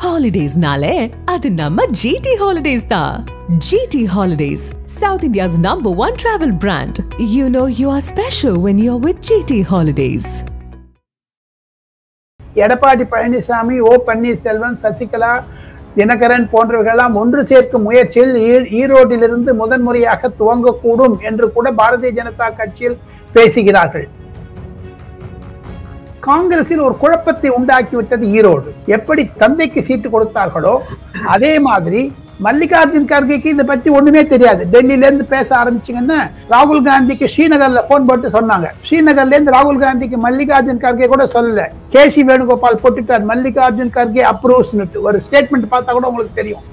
ஹாலிடேஸ்னாலே அது நம்ம ஜிடி ஹாலிடேஸ் தான் GT holidays south India's number one travel brand you know you are special when you are with GT holidays Edappadi Palaniswami O Panneerselvam Sasikala Dhinakaran போன்றவர்களெல்லாம் ஒன்று சேர்க்கும் முயற்சியில் ஈ- ஈரோட்டிலிருந்து முதன்முறையாக துவங்கக்கூடும் என்று கூட பாரதிய ஜனதா கட்சியில் பேசுகிறார்கள் காங்கிரஸில் ஒரு குழப்பத்தை உண்டாக்கிவிட்டது ஈரோடு எப்படி தந்தைக்கு சீட்டு கொடுத்தார்களோ அதே மாதிரி மல்லிகார்ஜுன் கர்கேக்கு இதை பத்தி ஒண்ணுமே தெரியாது டெல்லியில இருந்து பேச ஆரம்பிச்சீங்கன்னா ராகுல் காந்திக்கு ஸ்ரீநகர்ல போன் போட்டு சொன்னாங்க ஸ்ரீநகர்ல இருந்து ராகுல் காந்திக்கு மல்லிகார்ஜுன் கர்கே கூட சொல்லல கேசி வேணுகோபால் போட்டுட்டார் மல்லிகார்ஜுன் கர்கே அப்ரூவ்ஸ் ஒரு ஸ்டேட்மெண்ட் பார்த்தா கூட உங்களுக்கு தெரியும்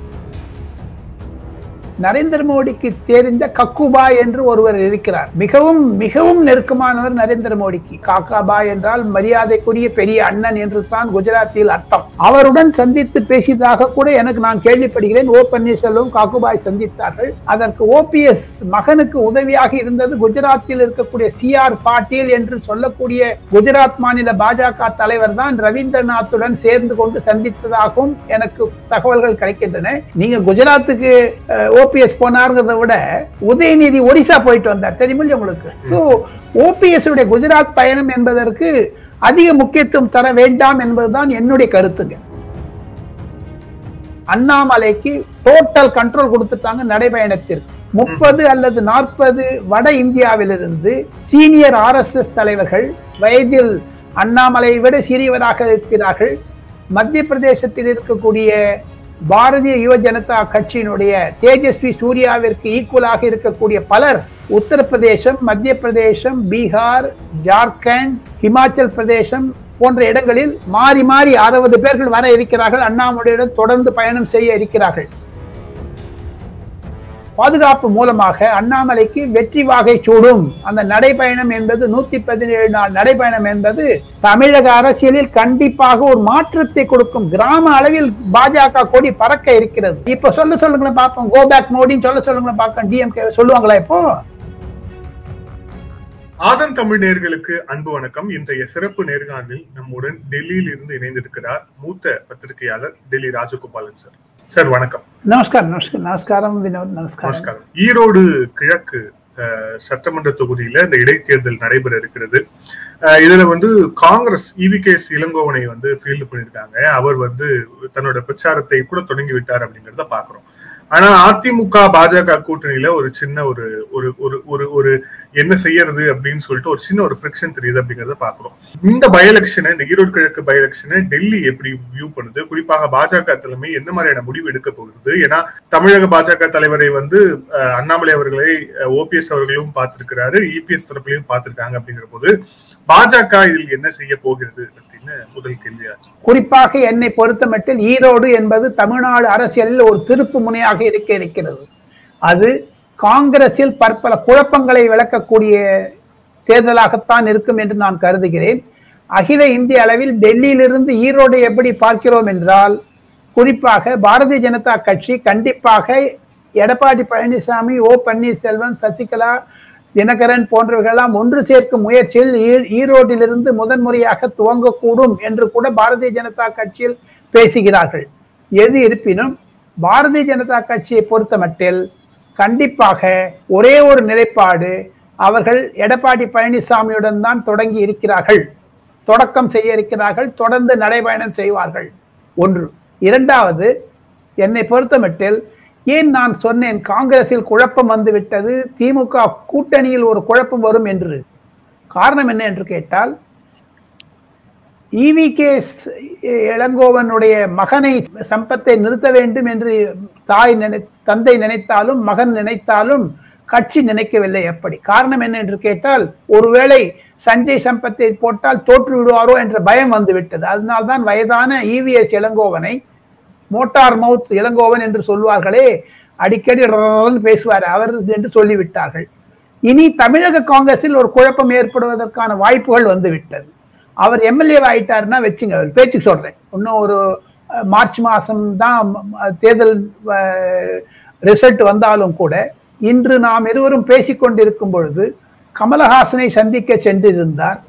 நரேந்திர மோடிக்கு தெரிந்த கக்குபா என்று ஒருவர் இருக்கிறார் மிகவும் மிகவும் நெருக்கமானவர் நரேந்திர மோடிக்கு காக்காபா என்றால் மரியாதைக்குரிய பெரிய அண்ணன் என்று தான் குஜராத்தில் அர்த்தம் அவருடன் சந்தித்து பேசியதாக கூட எனக்கு நான் கேள்விப்படுகிறேன் ஓ பன்னீர்செல்வம் காக்குபாய் சந்தித்தார்கள் அதற்கு ஓபிஎஸ் மகனுக்கு உதவியாக இருந்தது குஜராத்தில் இருக்கக்கூடிய சி ஆர் பாட்டீல் என்று சொல்லக்கூடிய குஜராத் மாநில பாஜக தலைவர் தான் ரவீந்திரநாத்துடன் சேர்ந்து கொண்டு சந்தித்ததாகவும் எனக்கு தகவல்கள் கிடைக்கின்றன நீங்க குஜராத்துக்கு ஓபிஎஸ் போனாருங்கிறத விட உதயநிதி ஒடிசா போயிட்டு வந்தார் தெரியுமில்ல உங்களுக்கு சோ ஓபிஎஸ் உடைய குஜராத் பயணம் என்பதற்கு அதிக முக்கியத்துவம் தர வேண்டாம் என்பதுதான் என்னுடைய கருத்துங்க அண்ணாமலைக்கு டோட்டல் கண்ட்ரோல் கொடுத்துட்டாங்க நடைபயணத்திற்கு முப்பது அல்லது நாற்பது வட இந்தியாவிலிருந்து சீனியர் ஆர்எஸ்எஸ் தலைவர்கள் வயதில் அண்ணாமலை விட சிறியவராக இருக்கிறார்கள் மத்திய பிரதேசத்தில் இருக்கக்கூடிய பாரதிய யுவ ஜனதா கட்சியினுடைய தேஜஸ்வி சூர்யாவிற்கு ஈக்குவலாக இருக்கக்கூடிய பலர் உத்தரப்பிரதேசம் மத்திய பிரதேசம் பீகார் ஜார்க்கண்ட் ஹிமாச்சல் பிரதேசம் போன்ற இடங்களில் மாறி மாறி அறுபது பேர்கள் வர இருக்கிறார்கள் அண்ணாமலையுடன் தொடர்ந்து பயணம் செய்ய இருக்கிறார்கள் பாதுகாப்பு மூலமாக அண்ணாமலைக்கு வெற்றி வாகை சூடும் அந்த நடைபயணம் என்பது நூத்தி பதினேழு நாள் நடைபயணம் என்பது தமிழக அரசியலில் கண்டிப்பாக ஒரு மாற்றத்தை கொடுக்கும் கிராம அளவில் பாஜக கொடி பறக்க இருக்கிறது இப்ப சொல்ல சொல்லுங்களேன் பார்ப்போம் கோ பேக் மோடின்னு சொல்ல சொல்லுங்களேன் பார்ப்போம் டிஎம்கே சொல்லுவாங்களா இப்போ ஆதன் தமிழ் நேர்களுக்கு அன்பு வணக்கம் இன்றைய சிறப்பு நேர்காணலில் நம்முடன் டெல்லியில் இருந்து இணைந்திருக்கிறார் மூத்த பத்திரிகையாளர் டெல்லி ராஜகோபாலன் சார் சார் வணக்கம் நமஸ்காரம் நமஸ்காரம் நமஸ்காரம் வினோத் நமஸ்காரம் நமஸ்காரம் ஈரோடு கிழக்கு அஹ், சட்டமன்ற தொகுதியில இந்த இடைத்தேர்தல் நடைபெற இருக்கிறது அஹ், இதுல வந்து காங்கிரஸ் இவிகேஎஸ் இளங்கோவனை வந்து ஃபீல்டு பண்ணியிருக்காங்க அவர் வந்து தன்னோட பிரச்சாரத்தை கூட தொடங்கி விட்டார் அப்படிங்கறத பாக்குறோம் ஆனா அதிமுக பாஜக கூட்டணியில ஒரு சின்ன ஒரு ஒரு ஒரு ஒரு ஒரு என்ன செய்யறது அப்படின்னு சொல்லிட்டு ஒரு சின்ன ஒரு ஃபிரிக்ஷன் தெரியுது அப்படிங்கறத பாக்குறோம் இந்த பை எலெக்ஷனை இந்த ஈரோடு கிழக்கு பை எலெக்ஷனை டெல்லி எப்படி வியூ பண்ணுது குறிப்பாக பாஜக தலைமை என்ன மாதிரியான முடிவு எடுக்க போகுது ஏன்னா தமிழக பாஜக தலைவரை வந்து அஹ், அண்ணாமலை அவர்களை ஓபிஎஸ் அவர்களும் பார்த்திருக்கிறாரு இபிஎஸ் தரப்புலையும் பார்த்திருக்காங்க அப்படிங்கிற போது பாஜக இதில் என்ன செய்ய போகிறது அப்படின்னு முதல் கேள்வியாச்சு குறிப்பாக என்னை பொறுத்தமட்டில் ஈரோடு என்பது தமிழ்நாடு அரசியலில் ஒரு திருப்பு முனையாக இருக்க இருக்கிறது அது காங்கிரஸில் பற்பல குழப்பங்களை விளக்கக்கூடிய தேர்தலாகத்தான் இருக்கும் என்று நான் கருதுகிறேன் அகில இந்திய அளவில் டெல்லியிலிருந்து ஈரோடு எப்படி பார்க்கிறோம் என்றால் குறிப்பாக பாரதிய ஜனதா கட்சி கண்டிப்பாக எடப்பாடி பழனிசாமி ஓ பன்னீர்செல்வம் சசிகலா தினகரன் போன்றவர்களெல்லாம் ஒன்று சேர்க்கும் முயற்சியில் ஈ- ஈரோட்டிலிருந்து முதன்முறையாக துவங்கக்கூடும் என்று கூட பாரதிய ஜனதா கட்சியில் பேசுகிறார்கள் எது இருப்பினும் பாரதிய ஜனதா கட்சியை பொறுத்தமட்டில் கண்டிப்பாக ஒரே ஒரு நிலைப்பாடு அவர்கள் எடப்பாடி பழனிசாமியுடன் தான் தொடங்கி இருக்கிறார்கள் தொடக்கம் செய்ய இருக்கிறார்கள் தொடர்ந்து நடைபயணம் செய்வார்கள் ஒன்று இரண்டாவது என்னை பொறுத்தமட்டில் ஏன் நான் சொன்னேன் காங்கிரஸில் குழப்பம் வந்துவிட்டது திமுக கூட்டணியில் ஒரு குழப்பம் வரும் என்று காரணம் என்ன என்று கேட்டால் இவிகே இளங்கோவனுடைய மகனை சம்பத்தை நிறுத்த வேண்டும் என்று தாய் நினை தந்தை நினைத்தாலும் மகன் நினைத்தாலும் கட்சி நினைக்கவில்லை எப்படி காரணம் என்ன என்று கேட்டால் ஒருவேளை சஞ்சய் சம்பத்தை போட்டால் தோற்று விடுவாரோ என்ற பயம் வந்துவிட்டது அதனால்தான் வயதான இவிஎஸ் இளங்கோவனை மோட்டார் மவுத் இளங்கோவன் என்று சொல்வார்களே அடிக்கடி ரர்ரர்ன்னு பேசுவார் அவர் என்று சொல்லிவிட்டார்கள் இனி தமிழக காங்கிரஸில் ஒரு குழப்பம் ஏற்படுவதற்கான வாய்ப்புகள் வந்துவிட்டது அவர் எம்எல்ஏ ஆயிட்டாருன்னா வச்சுங்க அவர் பேச்சுக்கு சொல்றேன் இன்னும் ஒரு அஹ், மார்ச் மாசம் தான் தேர்தல் ரிசல்ட் வந்தாலும் கூட இன்று நாம் இருவரும் பேசிக்கொண்டிருக்கும் பொழுது கமலஹாசனை சந்திக்க சென்றிருந்தார்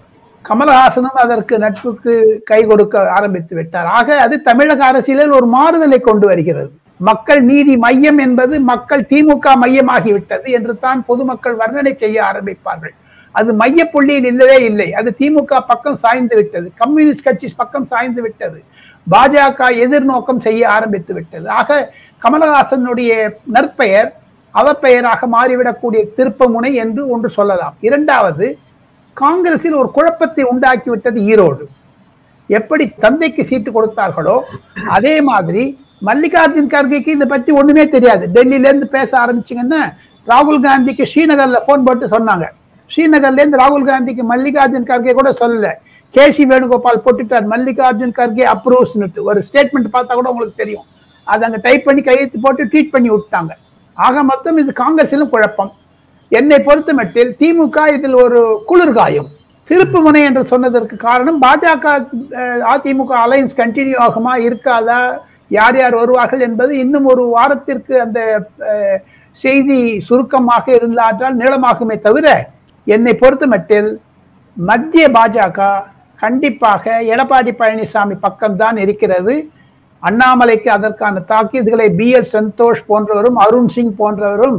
கமலஹாசனும் அதற்கு நட்புக்கு கை கொடுக்க ஆரம்பித்து விட்டார் ஆக அது தமிழக அரசியலில் ஒரு மாறுதலை கொண்டு வருகிறது மக்கள் நீதி மையம் என்பது மக்கள் திமுக மையமாகிவிட்டது என்று தான் பொதுமக்கள் வர்ணனை செய்ய ஆரம்பிப்பார்கள் அது மைய புள்ளியில் இல்லவே இல்லை அது திமுக பக்கம் சாய்ந்து விட்டது கம்யூனிஸ்ட் கட்சி பக்கம் சாய்ந்து விட்டது பாஜக எதிர்நோக்கம் செய்ய ஆரம்பித்து விட்டது ஆக கமலஹாசனுடைய நற்பெயர் அவப்பெயராக மாறிவிடக்கூடிய திருப்பமுனை என்று ஒன்று சொல்லலாம் இரண்டாவது காங்கிரஸில் ஒரு குழப்பத்தை உண்டாக்கி விட்டது ஈரோடு எப்படி தந்தைக்கு சீட்டு கொடுத்தார்களோ அதே மாதிரி மல்லிகார்ஜுன் கர்கேக்கு இதை பற்றி ஒண்ணுமே தெரியாது டெல்லியில இருந்து பேச ஆரம்பிச்சிங்கன்னா ராகுல் காந்திக்கு ஸ்ரீநகர்ல போன் போட்டு சொன்னாங்க ஸ்ரீநகர்ல இருந்து ராகுல் காந்திக்கு மல்லிகார்ஜுன் கர்கே கூட சொல்லல கே சி வேணுகோபால் போட்டுட்டார் மல்லிகார்ஜுன் கர்கே அப்ரூவ்ஸ் ஒரு ஸ்டேட்மெண்ட் பார்த்தா கூட உங்களுக்கு தெரியும் அதை அங்க டைப் பண்ணி கையெழுத்து போட்டு ட்வீட் பண்ணி விட்டாங்க ஆக மொத்தம் இது காங்கிரஸிலும் குழப்பம் என்னை பொறுத்த மட்டில் திமுக இதில் ஒரு குளிர்காயம் திருப்பு முனை என்று சொன்னதற்கு காரணம் பாஜக அஹ், அதிமுக அலையன்ஸ் கண்டினியூ ஆகுமா இருக்காதா யார் யார் வருவார்கள் என்பது இன்னும் ஒரு வாரத்திற்கு அந்த அஹ், செய்தி சுருக்கமாக இருந்தால் நீளமாகுமே தவிர என்னை பொறுத்த மட்டில் மத்திய பாஜக கண்டிப்பாக எடப்பாடி பழனிசாமி பக்கம்தான் இருக்கிறது அண்ணாமலைக்கு அதற்கான தாக்கீதுகளை பி எல் சந்தோஷ் போன்றவரும் அருண் சிங் போன்றவரும்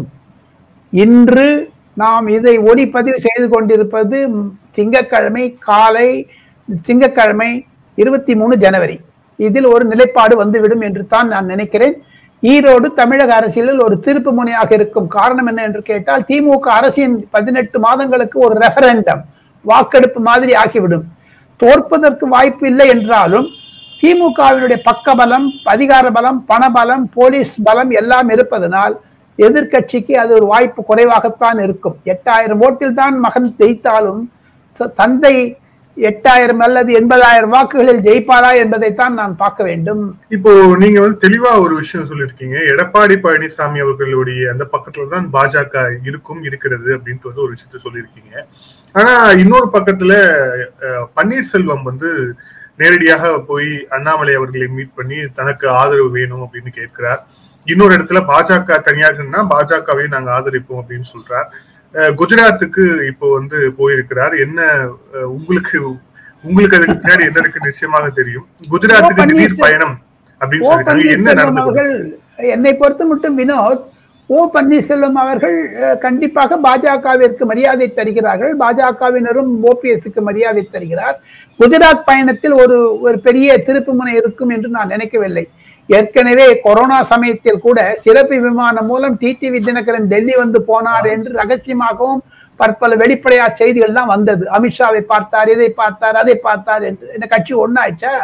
இன்று நாம் இதை ஒளிப்பதிவு செய்து கொண்டிருப்பது திங்கட்கிழமை காலை திங்கட்கிழமை இருபத்தி மூணு ஜனவரி இதில் ஒரு நிலைப்பாடு வந்துவிடும் என்று தான் நான் நினைக்கிறேன் ஈரோடு தமிழக அரசியலில் ஒரு திருப்பு முனையாக இருக்கும் காரணம் என்ன என்று கேட்டால் திமுக அரசின் பதினெட்டு மாதங்களுக்கு ஒரு ரெஃபரண்டம் வாக்கெடுப்பு மாதிரி ஆக்கிவிடும் தோற்பதற்கு வாய்ப்பு இல்லை என்றாலும் திமுகவினுடைய பக்கபலம் அதிகார பலம் பணபலம் போலீஸ் பலம் எல்லாம் இருப்பதனால் எதிர்க்கட்சிக்கு அது ஒரு வாய்ப்பு குறைவாகத்தான் இருக்கும் எட்டாயிரம் ஓட்டில் தான் மகன் ஜெயித்தாலும் த- தந்தை எட்டாயிரம் அல்லது எண்பதாயிரம் வாக்குகளில் ஜெயிப்பாரா என்பதைத்தான் நான் பார்க்க வேண்டும் இப்போ நீங்க வந்து தெளிவா ஒரு விஷயம் சொல்லியிருக்கீங்க எடப்பாடி பழனிசாமி அவர்களுடைய அந்த பக்கத்துல தான் பாஜக இருக்கும் இருக்கிறது அப்படின்ட்டு வந்து ஒரு விஷயத்த சொல்லியிருக்கீங்க ஆனா இன்னொரு பக்கத்துல அஹ், பன்னீர்செல்வம் வந்து நேரடியாக போய் அண்ணாமலை அவர்களை மீட் பண்ணி தனக்கு ஆதரவு வேணும் அப்படின்னு கேட்கிறார் இன்னொரு இடத்துல பாஜக தனியாகனா பாஜகவையும் நாங்க ஆதரிப்போம் அப்படின்னு சொல்றார் அஹ், குஜராத்துக்கு இப்போ வந்து போயிருக்கிறார் என்ன அஹ், உங்களுக்கு உங்களுக்கு அதுக்கு பின்னாடி என்ன இருக்கு நிச்சயமாக தெரியும் குஜராத்துக்கு திடீர் பன்னீர்செல்வம் பயணம் அப்படின்னு ஓ சொல்லிருக்காங்க என்ன பன்னீர்செல்வம் நடந்து கொண்டு- அவர்கள் என்னை பொறுத்த மட்டும் வினோத் ஓ பன்னீர்செல்வம் அவர்கள் அஹ், கண்டிப்பாக பாஜகவிற்கு மரியாதை தருகிறார்கள் பாஜகவினரும் ஓபிஎஸ்க்கு மரியாதை தருகிறார் குஜராத் பயணத்தில் ஒரு ஒரு பெரிய திருப்புமுனை இருக்கும் என்று நான் நினைக்கவில்லை ஏற்கனவே கொரோனா சமயத்தில் கூட சிறப்பு விமானம் மூலம் டிடிவி தினகரன் டெல்லி வந்து போனார் என்று ரகசியமாகவும் பற்பல வெளிப்படையா செய்திகள்லாம் வந்தது அமித்ஷாவை பார்த்தார் இதை பார்த்தார் அதை பார்த்தார் என்று இந்த கட்சி ஒன்னாயிடுச்சா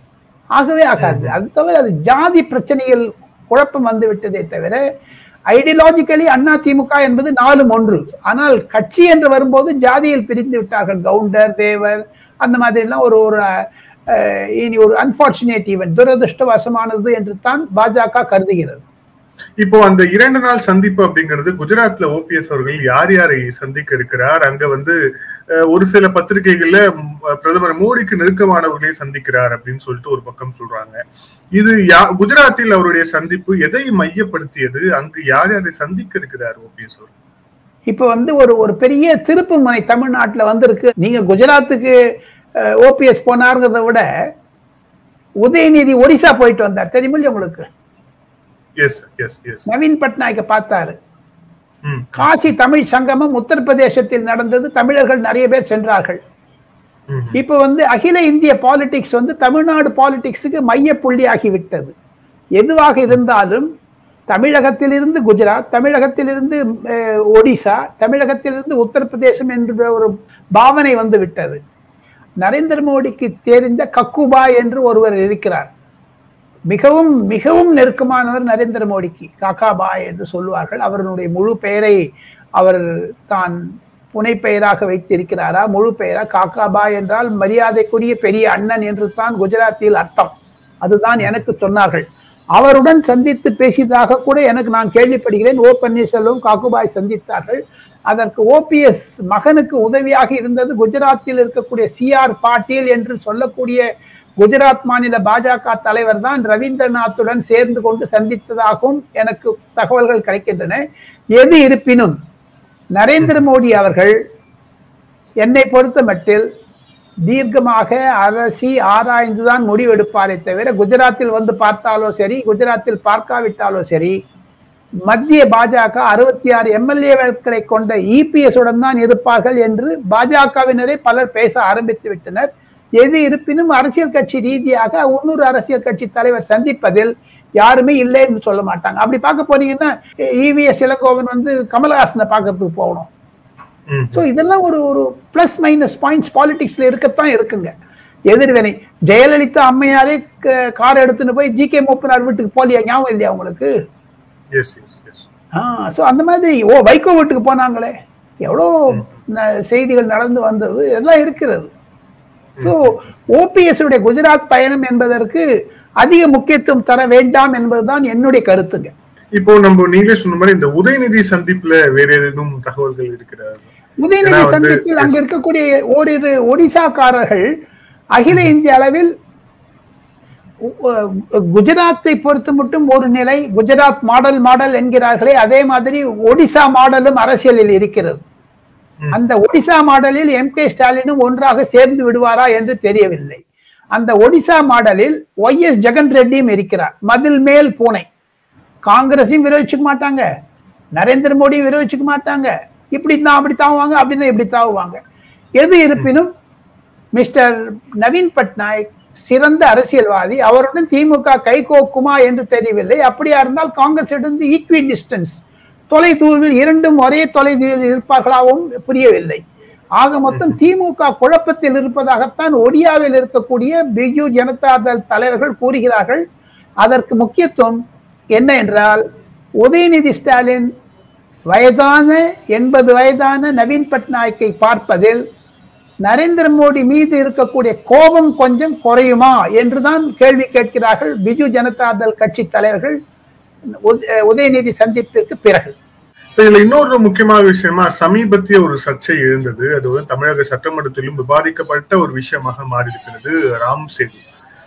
ஆகவே ஆகாது அது தவிர அது ஜாதி பிரச்சனையில் குழப்பம் வந்து விட்டதே தவிர ஐடியாலஜிக்கலி அண்ணா திமுக என்பது நாலும் ஒன்று ஆனால் கட்சி என்று வரும்போது ஜாதியில் பிரிந்து விட்டார்கள் கவுண்டர் தேவர் அந்த மாதிரி எல்லாம் ஒரு ஒரு அஹ், இனி ஒரு அன்பார்ச்சுனேட் ஈவென்ட் துரதிருஷ்டவசமானது என்று தான் பாஜக கருதுகிறது இப்போ அந்த இரண்டு நாள் சந்திப்பு அப்படிங்கிறது குஜராத்ல ஓபிஎஸ் அவர்கள் யார் யாரை சந்திக்க இருக்கிறார் அங்க வந்து அஹ், ஒரு சில பத்திரிகைகள்ல ம், பிரதமர் மோடிக்கு நெருக்கமானவர்களை சந்திக்கிறார் அப்படின்னு சொல்லிட்டு ஒரு பக்கம் சொல்றாங்க இது யா குஜராத்தில் அவருடைய சந்திப்பு எதை மையப்படுத்தியது அங்கு யார் யாரை சந்திக்க இருக்கிறார் ஓபிஎஸ் அவர் இப்போ வந்து ஒரு ஒரு பெரிய திருப்பு முனை தமிழ்நாட்டுல வந்திருக்கு நீங்க குஜராத்துக்கு ஓபிஎஸ் போனாருங்கிறத விட உதயநிதி ஒரிசா போயிட்டு வந்தார் தெரியுமில்ல உங்களுக்கு எஸ் எஸ் எஸ் நவீன் பட்நாயக்க பார்த்தாரு ம் காசி தமிழ் சங்கமம் உத்தரப்பிரதேசத்தில் நடந்தது தமிழர்கள் நிறைய பேர் சென்றார்கள் ம் இப்போ வந்து அகில இந்திய பாலிடிக்ஸ் வந்து தமிழ்நாடு பாலிடிக்ஸுக்கு மைய புள்ளியாகி விட்டது எதுவாக இருந்தாலும் தமிழகத்திலிருந்து குஜராத் தமிழகத்திலிருந்து அஹ், ஒடிசா தமிழகத்திலிருந்து உத்தரப்பிரதேசம் என்ற ஒரு பாவனை வந்து விட்டது நரேந்திர மோடிக்கு தெரிந்த கக்குபா என்று ஒருவர் இருக்கிறார் மிகவும் மிகவும் நெருக்கமானவர் நரேந்திர மோடிக்கு காக்காபா என்று சொல்லுவார்கள் அவருடைய முழு பெயரை அவர் தான் புனை பெயராக வைத்திருக்கிறாரா முழு பெயரா காக்காபா என்றால் மரியாதைக்குரிய பெரிய அண்ணன் என்று தான் குஜராத்தில் அர்த்தம் அதுதான் எனக்கு சொன்னார்கள் அவருடன் சந்தித்து பேசியதாக கூட எனக்கு நான் கேள்விப்படுகிறேன் ஓ பன்னீர்செல்வம் காக்குபாய் சந்தித்தார்கள் அதற்கு ஓபிஎஸ் மகனுக்கு உதவியாக இருந்தது குஜராத்தில் இருக்கக்கூடிய சிஆர் பாட்டீல் என்று சொல்லக்கூடிய குஜராத் மாநில பாஜக தலைவர் தான் ரவீந்திரநாத்துடன் சேர்ந்து கொண்டு சந்தித்ததாகவும் எனக்கு தகவல்கள் கிடைக்கின்றன எது இருப்பினும் நரேந்திர மோடி அவர்கள் என்னை பொறுத்த மட்டில் தீர்க்கமாக அரசி ஆராய்ந்துதான் முடிவெடுப்பாரே தவிர குஜராத்தில் வந்து பார்த்தாலோ சரி குஜராத்தில் பார்க்காவிட்டாலோ சரி மத்திய பாஜக அறுபத்தி ஆறு எம்எல்ஏக்களை கொண்ட இபிஎஸ் உடன் தான் இருப்பார்கள் என்று பாஜகவினரே பலர் பேச ஆரம்பித்து விட்டனர் எது இருப்பினும் அரசியல் கட்சி ரீதியாக இன்னொரு அரசியல் கட்சி தலைவர் சந்திப்பதில் யாருமே இல்லை என்று சொல்ல மாட்டாங்க அப்படி பார்க்க போனீங்கன்னா இவிஎஸ் இளங்கோவன் வந்து கமலஹாசனை பார்க்கறதுக்கு போகணும் ம். ஸோ இதெல்லாம் ஒரு ஒரு பிளஸ் மைனஸ் பாயிண்ட்ஸ் பாலிடிக்ஸ்ல இருக்கத்தான் இருக்குங்க எதிர்வினை ஜெயலலிதா அம்மையாரே க- கார் எடுத்துன்னு போய் ஜி கே மூப்பனார் வீட்டுக்கு போலியா ஞாபகம் இல்லையா உங்களுக்கு Yes, yes, yes. ஆ ஸோ அந்த மாதிரி ஓ வைகோ வீட்டுக்கு போனாங்களே எவ்வளோ ந- செய்திகள் நடந்து வந்தது எல்லாம் இருக்கிறது ஸோ ஓபிஎஸ் உடைய குஜராத் பயணம் என்பதற்கு அதிக முக்கியத்துவம் தர வேண்டாம் என்பதுதான் என்னுடைய கருத்துங்க இப்போ நம்ம நீங்களே சொன்ன மாதிரி இந்த உதயநிதி சந்திப்புல வேற ஏதேனும் தகவல்கள் இருக்கிறதா உதயநிதி ஏன்னா வந்து- சந்திப்பில் அங்க இருக்கக்கூடிய ஓரிரு ஒடிசாக்காரர்கள் அகில இந்திய அளவில் உ- உ- குஜராத்தை பொறுத்து மட்டும் ஒரு நிலை குஜராத் மாடல் மாடல் என்கிறார்களே அதே மாதிரி ஒடிசா மாடலும் அரசியலில் இருக்கிறது ம். அந்த ஒடிசா மாடலில் எம் கே ஸ்டாலினும் ஒன்றாக சேர்ந்து விடுவாரா என்று தெரியவில்லை அந்த ஒடிசா மாடலில் ஒய் எஸ் ஜெகன் ரெட்டியும் இருக்கிறார் மதில் மேல் பூனை காங்கிரஸையும் விரோதிச்சுக்க மாட்டாங்க நரேந்திர மோடியும் விரோதிச்சுக்க மாட்டாங்க இப்படி தான் அப்படி தாவுவாங்க அப்படின்னு இப்படி தாவுவாங்க எது இருப்பினும் மிஸ்டர் நவீன் பட்நாயக் சிறந்த அரசியல்வாதி அவருடன் திமுக கைகோக்குமா என்று தெரியவில்லை அப்படியா இருந்தால் காங்கிரஸிடம் ஈக்வி டிஸ்டன்ஸ் தொலைதூரில் இரண்டும் ஒரே தொலைதூரில் இருப்பார்களாகவும் புரியவில்லை ஆக மொத்தம் திமுக குழப்பத்தில் இருப்பதாகத்தான் ஒடியாவில் இருக்கக்கூடிய பிஜு ஜனதா தள் தலைவர்கள் கூறுகிறார்கள் அதற்கு முக்கியத்துவம் என்ன என்றால் உதயநிதி ஸ்டாலின் வயதான எண்பது வயதான நவீன் பட்நாயக்கை பார்ப்பதில் நரேந்திர மோடி மீது இருக்கக்கூடிய கோபம் கொஞ்சம் குறையுமா என்றுதான் கேள்வி கேட்கிறார்கள் பிஜு ஜனதா தள் கட்சி தலைவர்கள் உத- உதயநிதி சந்திப்பிற்கு பிறகு இப்ப இதுல இன்னொரு முக்கியமான விஷயமா சமீபத்திய ஒரு சர்ச்சை எழுந்தது அது வந்து தமிழக சட்டமன்றத்திலும் விவாதிக்கப்பட்ட ஒரு விஷயமாக மாறி இருக்கிறது ராம் சேது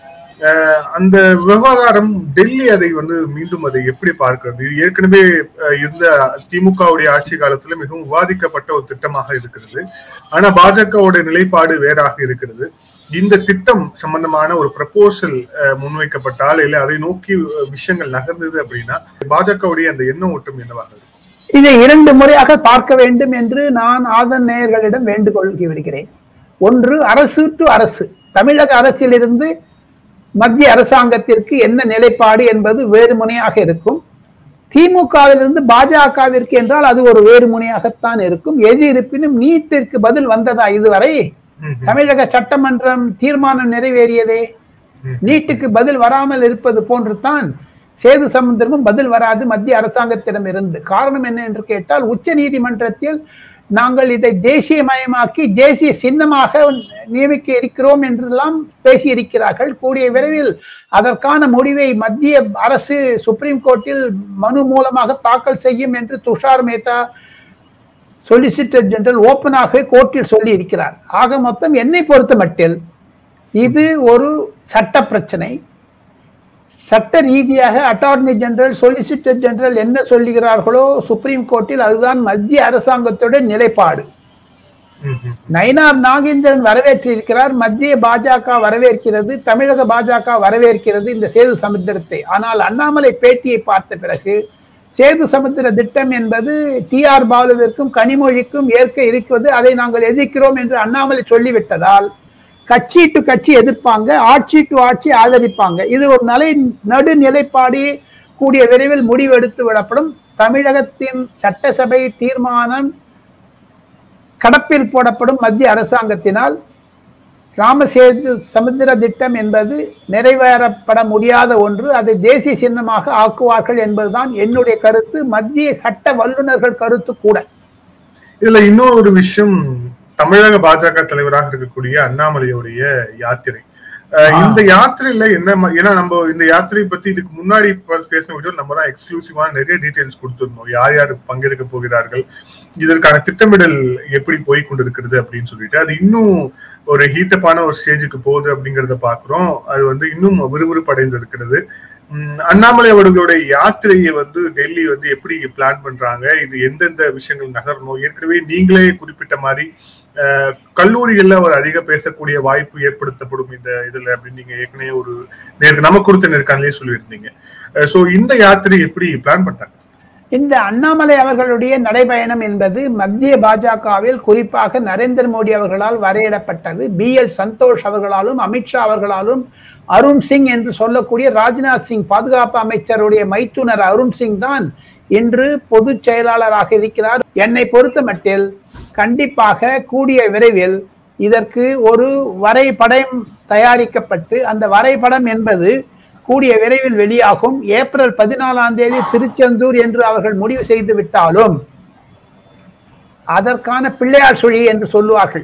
அஹ் அந்த விவகாரம் டெல்லி அதை வந்து மீண்டும் அதை எப்படி பார்க்கிறது இது ஏற்கனவே அஹ், இருந்த திமுகவுடைய ஆட்சி காலத்துல மிகவும் விவாதிக்கப்பட்ட ஒரு திட்டமாக இருக்கிறது ஆனா பாஜகவுடைய நிலைப்பாடு வேறாக இருக்கிறது இந்த திட்டம் சம்பந்தமான ஒரு ப்ரப்போசல் முன்வைக்கப்பட்டால் இல்லை அதை நோக்கி அஹ், விஷயங்கள் நகர்ந்தது அப்படின்னா பாஜகவுடைய அந்த எண்ண ஓட்டம் என்னவாக இருக்கும்? இதை இரண்டு முறையாக பார்க்க வேண்டும் என்று நான் ஆதன் நேயர்களிடம் வேண்டுகோள் விடுகிறேன் ஒன்று அரசு டு அரசு தமிழக அரசிலிருந்து மத்திய அரசாங்கத்திற்கு என்ன நிலைப்பாடு என்பது வேறு முனையாக இருக்கும் திமுகவிலிருந்து பாஜகவிற்கு என்றால் அது ஒரு வேறு முனையாகத்தான் இருக்கும் எது இருப்பினும் நீட்டிற்கு பதில் வந்ததா இதுவரை ம், ம். தமிழக சட்டமன்றம் தீர்மானம் நிறைவேறியதே ம். நீட்டுக்கு பதில் வராமல் இருப்பது போன்று தான் சேது சமுத்திரமும் பதில் வராது மத்திய அரசாங்கத்திடம் இருந்து காரணம் என்ன என்று கேட்டால் உச்ச நீதிமன்றத்தில் நாங்கள் இதை தேசியமயமாக்கி தேசிய சின்னமாக நியமிக்க இருக்கிறோம் என்றெல்லாம் பேசியிருக்கிறார்கள் கூடிய விரைவில் அதற்கான முடிவை மத்திய அரசு சுப்ரீம் கோர்ட்டில் மனு மூலமாக தாக்கல் செய்யும் என்று துஷார் மேத்தா சொலிசிட்டர் ஜெனரல் ஓப்பனாக கோர்ட்டில் சொல்லி இருக்கிறார் ஆக மொத்தம் என்னை பொறுத்த மட்டில் இது ஒரு சட்ட பிரச்சனை சட்ட ரீதியாக அட்டார்னி ஜெனரல் சொலிசிட்டர் ஜெனரல் என்ன சொல்லுகிறார்களோ சுப்ரீம் கோர்ட்டில் அதுதான் மத்திய அரசாங்கத்தோட நிலைப்பாடு ம், ம். நயினார் நாகேந்திரன் வரவேற்றிருக்கிறார் மத்திய பாஜக வரவேற்கிறது தமிழக பாஜக வரவேற்கிறது இந்த சேது சமுத்திரத்தை ஆனால் அண்ணாமலை பேட்டியை பார்த்த பிறகு சேது சமுத்திர திட்டம் என்பது டி ஆர் பாலுவிற்கும் கனிமொழிக்கும் ஏற்க இருக்கிறது அதை நாங்கள் எதிர்க்கிறோம் என்று அண்ணாமலை சொல்லிவிட்டதால் கட்சி டு கட்சி எதிர்ப்பாங்க ஆட்சி டு ஆட்சி ஆதரிப்பாங்க இது ஒரு நிலை நடுநிலைப்பாடு கூடிய விரைவில் முடிவெடுத்து விடப்படும் தமிழகத்தின் சட்டசபை தீர்மானம் கடப்பில் போடப்படும் மத்திய அரசாங்கத்தினால் ராமசேது சமுத்திர திட்டம் என்பது நிறைவேறப்பட முடியாத ஒன்று அதை தேசிய சின்னமாக ஆக்குவார்கள் என்பதுதான் என்னுடைய கருத்து மத்திய சட்ட வல்லுநர்கள் கருத்து கூட இதுல இன்னொரு ஒரு விஷயம் தமிழக பாஜக தலைவராக இருக்கக்கூடிய அண்ணாமலையுடைய யாத்திரை அஹ் ஆ. இந்த யாத்திரையில என்ன ம- ஏன்னா நம்ம இந்த யாத்திரை பத்தி இதுக்கு முன்னாடி ப- பேசின வீடியோ நம்ம தான் எக்ஸ்க்ளூசிவான நிறைய டீடைல்ஸ் கொடுத்திருந்தோம் யார் யார் பங்கெடுக்க போகிறார்கள் இதற்கான திட்டமிடல் எப்படி போய் கொண்டிருக்கிறது அப்படின்னு சொல்லிட்டு அது இன்னும் ஒரு ஹீட்டப்பான ஒரு ஸ்டேஜுக்கு போகுது அப்படிங்கறத பாக்குறோம் அது வந்து இன்னும் விறுவிறுப்படைந்து இருக்கிறது உம், அண்ணாமலை அவர்களுடைய யாத்திரையை வந்து டெல்லி வந்து எப்படி பிளான் பண்றாங்க இது எந்தெந்த விஷயங்கள் நகரணும் ஏற்கனவே நீங்களே குறிப்பிட்ட மாதிரி அஹ், கல்லூரிகள்ல அவர் அதிக பேசக்கூடிய வாய்ப்பு ஏற்படுத்தப்படும் இந்த இதுல அப்படின்னு நீங்க ஏற்கனவே ஒரு நேருக்கு நம்ம கொடுத்த நேர்காணலே சொல்லியிருந்தீங்க சோ இந்த யாத்திரை எப்படி பிளான் பண்ணாங்க இந்த அண்ணாமலை அவர்களுடைய நடைபயணம் என்பது மத்திய பாஜகவில் குறிப்பாக நரேந்திர மோடி அவர்களால் வரையிடப்பட்டது பி எல் சந்தோஷ் அவர்களாலும் அமித்ஷா அவர்களாலும் அருண் சிங் என்று சொல்லக்கூடிய ராஜ்நாத் சிங் பாதுகாப்பு அமைச்சருடைய மைத்துனர் அருண் சிங் தான் இன்று பொதுச் செயலாளராக இருக்கிறார் என்னை பொறுத்த மட்டில் கண்டிப்பாக கூடிய விரைவில் இதற்கு ஒரு வரைபடம் தயாரிக்கப்பட்டு அந்த வரைபடம் என்பது கூடிய விரைவில் வெளியாகும் ஏப்ரல் பதினாலாம் தேதி திருச்செந்தூர் என்று அவர்கள் முடிவு செய்து விட்டாலும் அதற்கான பிள்ளையார் சுழி என்று சொல்லுவார்கள்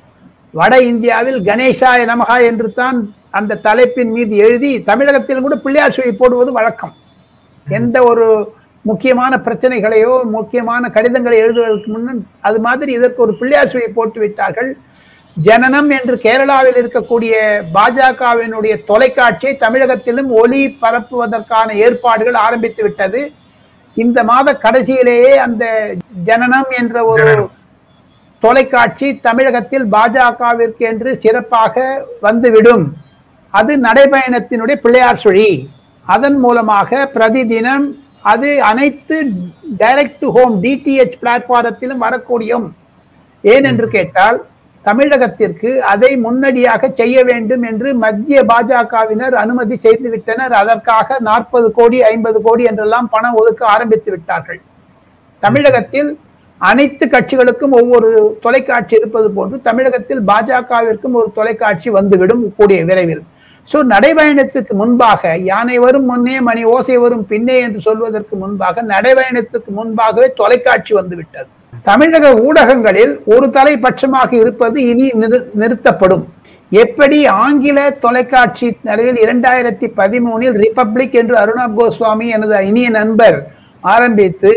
வட இந்தியாவில் கணேசாய நமகா என்று தான் அந்த தலைப்பின் மீது எழுதி தமிழகத்தில் கூட பிள்ளையார் சுழி போடுவது வழக்கம் எந்த ஒரு முக்கியமான பிரச்சனைகளையோ முக்கியமான கடிதங்களை எழுதுவதற்கு முன்னர் அது மாதிரி இதற்கு ஒரு பிள்ளையார் சுழி போட்டு விட்டார்கள் ஜனனம் என்று கேரளாவில் இருக்கக்கூடிய பாஜகவினுடைய தொலைக்காட்சியை தமிழகத்திலும் ஒளி பரப்புவதற்கான ஏற்பாடுகள் ஆரம்பித்து விட்டது இந்த மாத கடைசியிலேயே அந்த ஜனனம் என்ற ஒரு ஜனனம். தொலைக்காட்சி தமிழகத்தில் பாஜகவிற்கு என்று சிறப்பாக வந்துவிடும் அது நடைபயணத்தினுடைய பிள்ளையார் சுழி அதன் மூலமாக பிரதிதினம் அது அனைத்து டைரக்ட் டு ஹோம் டிடிஹெச் பிளாட்பாரத்திலும் வரக்கூடியும் ஏன் என்று கேட்டால் தமிழகத்திற்கு அதை முன்னடியாக செய்ய வேண்டும் என்று மத்திய பாஜகவினர் அனுமதி செய்து விட்டனர் அதற்காக நாற்பது கோடி ஐம்பது கோடி என்றெல்லாம் பணம் ஒதுக்க ஆரம்பித்து விட்டார்கள் தமிழகத்தில் அனைத்து கட்சிகளுக்கும் ஒவ்வொரு தொலைக்காட்சி இருப்பது போன்று தமிழகத்தில் பாஜகவிற்கும் ஒரு தொலைக்காட்சி வந்துவிடும் கூடிய விரைவில் சோ நடைபயணத்துக்கு முன்பாக யானை வரும் முன்னே மணி ஓசை வரும் பின்னே என்று சொல்வதற்கு முன்பாக நடைபயணத்துக்கு முன்பாகவே தொலைக்காட்சி வந்துவிட்டது தமிழக ஊடகங்களில் ஒரு தலைபட்சமாக இருப்பது இனி நிறு- நிறுத்தப்படும் எப்படி ஆங்கில தொலைக்காட்சி நிலையில் இரண்டாயிரத்தி பதிமூனில் ரிபப்ளிக் என்று அருணாப் கோஸ்வாமி எனது இனிய நண்பர் ஆரம்பித்து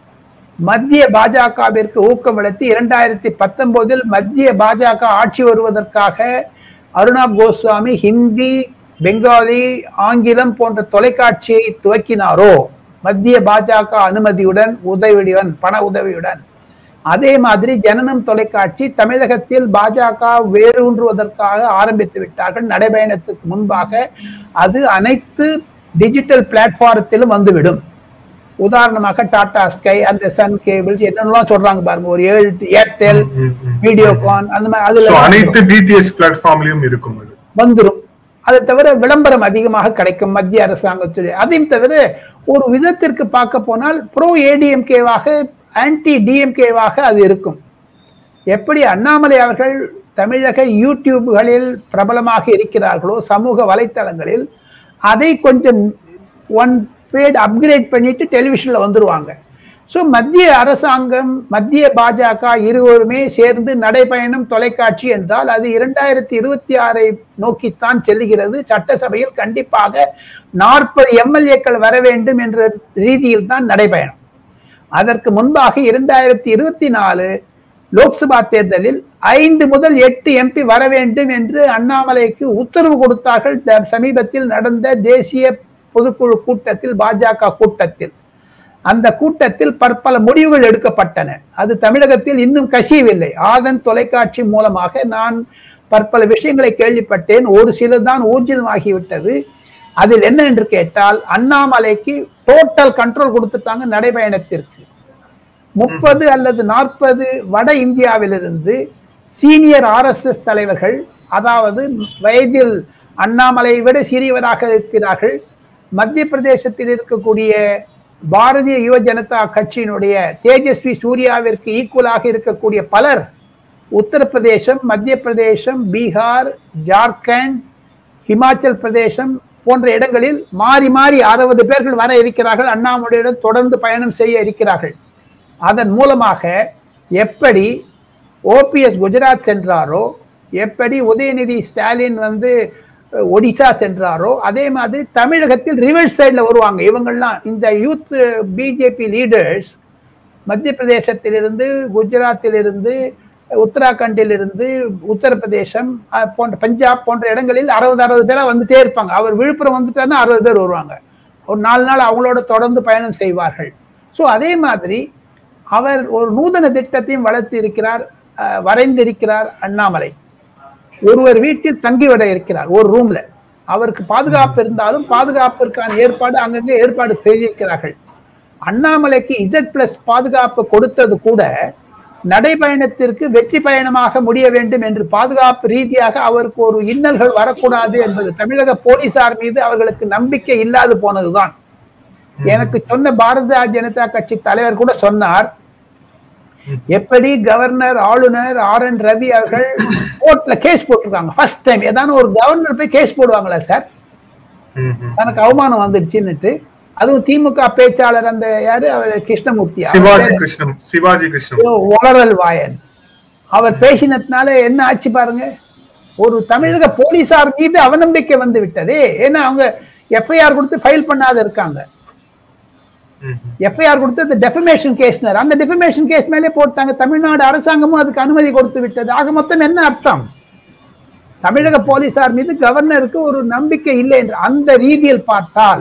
மத்திய பாஜகவிற்கு ஊக்கமளித்து இரண்டாயிரத்தி பத்தொன்பதில் மத்திய பாஜக ஆட்சி வருவதற்காக அருணாப் கோஸ்வாமி ஹிந்தி பெங்காலி ஆங்கிலம் போன்ற தொலைக்காட்சியை துவக்கினாரோ மத்திய பாஜக அனுமதியுடன் உதவியுடன் பண உதவியுடன் அதே மாதிரி ஜனனம் தொலைக்காட்சி தமிழகத்தில் பாஜக வேரூன்றுவதற்காக ஆரம்பித்து விட்டார்கள் நடைபயணத்துக்கு முன்பாக அது அனைத்து டிஜிட்டல் பிளாட்ஃபாரத்திலும் வந்துவிடும் உதாரணமாக டாடா ஸ்கை அந்த சன் கேபிள்ஸ் என்னென்னலாம் சொல்றாங்க பாருங்க ஒரு ஏழு ஏர்டெல் வீடியோகான் அந்த மாதிரி சோ அதுல அனைத்து டிடிஎஸ் பிளாட்ஃபார்ம்லயும் இருக்கும் அது வந்துரும் அதை தவிர விளம்பரம் அதிகமாக கிடைக்கும் மத்திய அரசாங்கத்துடைய அதையும் தவிர ஒரு விதத்திற்கு பார்க்க போனால் ப்ரோ ஏடிஎம்கேவாக ஆன்டி டிஎம்கேவாக அது இருக்கும் எப்படி அண்ணாமலை அவர்கள் தமிழக யூடியூப்களில் பிரபலமாக இருக்கிறார்களோ சமூக வலைத்தளங்களில் அதை கொஞ்சம் ஒன் பேட் அப்கிரேட் பண்ணிட்டு டெலிவிஷன்ல வந்துருவாங்க ஸோ மத்திய அரசாங்கம் மத்திய பாஜக இருவருமே சேர்ந்து நடைபயணம் தொலைக்காட்சி என்றால் அது இரண்டாயிரத்தி இருபத்தி ஆறை நோக்கித்தான் செல்லுகிறது சட்டசபையில் கண்டிப்பாக நாற்பது எம்எல்ஏக்கள் வர வேண்டும் என்ற ரீதியில் தான் நடைபயணம் அதற்கு முன்பாக இரண்டாயிரத்தி இருபத்தி நாலு லோக்சபா தேர்தலில் ஐந்து முதல் எட்டு எம்பி வர வேண்டும் என்று அண்ணாமலைக்கு உத்தரவு கொடுத்தார்கள் த- சமீபத்தில் நடந்த தேசிய பொதுக்குழு கூட்டத்தில் பாஜக கூட்டத்தில் அந்த கூட்டத்தில் பற்பல முடிவுகள் எடுக்கப்பட்டன அது தமிழகத்தில் இன்னும் கசியவில்லை ஆதன் தொலைக்காட்சி மூலமாக நான் பற்பல விஷயங்களை கேள்விப்பட்டேன் ஒரு சிலதான் ஊர்ஜிதமாகிவிட்டது அதில் என்ன என்று கேட்டால் அண்ணாமலைக்கு டோட்டல் கண்ட்ரோல் கொடுத்துட்டாங்க நடைபயணத்திற்கு முப்பது அல்லது நாற்பது வட இந்தியாவிலிருந்து சீனியர் ஆர்எஸ்எஸ் தலைவர்கள் அதாவது வயதில் அண்ணாமலையை விட சிறியவராக இருக்கிறார்கள் மத்திய பிரதேசத்தில் இருக்கக்கூடிய பாரதிய யுவ ஜனதா கட்சியினுடைய தேஜஸ்வி சூர்யாவிற்கு ஈக்குவலாக இருக்கக்கூடிய பலர் உத்தரப்பிரதேசம் மத்திய பிரதேசம் பீகார் ஜார்க்கண்ட் ஹிமாச்சல் பிரதேசம் போன்ற இடங்களில் மாறி மாறி அறுபது பேர்கள் வர இருக்கிறார்கள் அண்ணாமலையுடன் தொடர்ந்து பயணம் செய்ய இருக்கிறார்கள் அதன் மூலமாக எப்படி ஓபிஎஸ் குஜராத் சென்றாரோ எப்படி உதயநிதி ஸ்டாலின் வந்து அஹ், ஒடிசா சென்றாரோ அதே மாதிரி தமிழகத்தில் ரிவர்ஸ் சைடில் வருவாங்க இவங்கெல்லாம் இந்த யூத் பிஜேபி லீடர்ஸ் மத்திய பிரதேசத்திலிருந்து குஜராத்திலிருந்து உத்தராகண்டிலிருந்து உத்தரப்பிரதேசம் அஹ், போன்ற பஞ்சாப் போன்ற இடங்களில் அறுபது அறுபது பேரா வந்துட்டே இருப்பாங்க அவர் விழுப்புரம் வந்துட்டாருன்னா அறுபது பேர் வருவாங்க ஒரு நாலு நாள் அவங்களோட தொடர்ந்து பயணம் செய்வார்கள் ஸோ அதே மாதிரி அவர் ஒரு நூதன திட்டத்தையும் வளர்த்து இருக்கிறார் அஹ், வரைந்திருக்கிறார் அண்ணாமலை ஒருவர் வீட்டில் தங்கிவிட இருக்கிறார் ஒரு ரூம்ல அவருக்கு பாதுகாப்பு இருந்தாலும் பாதுகாப்பிற்கான ஏற்பாடு அங்கங்கே ஏற்பாடு செய்திருக்கிறார்கள் அண்ணாமலைக்கு இசட் பிளஸ் பாதுகாப்பு கொடுத்தது கூட நடைபயணத்திற்கு வெற்றி பயணமாக முடிய வேண்டும் என்று பாதுகாப்பு ரீதியாக அவருக்கு ஒரு இன்னல்கள் வரக்கூடாது என்பது தமிழக போலீசார் மீது அவர்களுக்கு நம்பிக்கை இல்லாது போனதுதான் எனக்கு சொன்ன பாரதிய ஜனதா கட்சி தலைவர் கூட சொன்னார் எப்படி கவர்னர் ஆளுநர் ஆர் என் ரவி அவர்கள் கோர்ட்ல கேஸ் போட்டிருக்காங்க ஃபர்ஸ்ட் டைம் ஏதாவது ஒரு கவர்னர் போய் கேஸ் போடுவாங்களா சார் ம், ம். தனக்கு அவமானம் வந்துடுச்சுன்னுட்டு அதுவும் திமுக பேச்சாளர் அந்த யாரு அவர் கிருஷ்ணமூர்த்தி அவர் சிவாஜி பேரு- கிருஷ்ணன் சிவாஜி கிருஷ்ணன் ஐயோ, ஒளரல் வாயன் அவர் பேசினதுனால என்ன ஆச்சு பாருங்க ஒரு தமிழக போலீசார் மீது அவநம்பிக்கை வந்து விட்டதே ஏன்னா அவங்க எஃப்ஐஆர் கொடுத்து ஃபைல் பண்ணாத இருக்காங்க ம், ம். எஃப்ஐஆர் கொடுத்து அந்த டெஃபமேஷன் கேஸ்னர் அந்த டெஃபமேஷன் கேஸ் மேலே போட்டாங்க தமிழ்நாடு அரசாங்கமும் அதுக்கு அனுமதி கொடுத்து விட்டது ஆக மொத்தம் என்ன அர்த்தம் தமிழக போலீசார் மீது கவர்னருக்கு ஒரு நம்பிக்கை இல்லை என்று அந்த ரீதியில் பார்த்தால்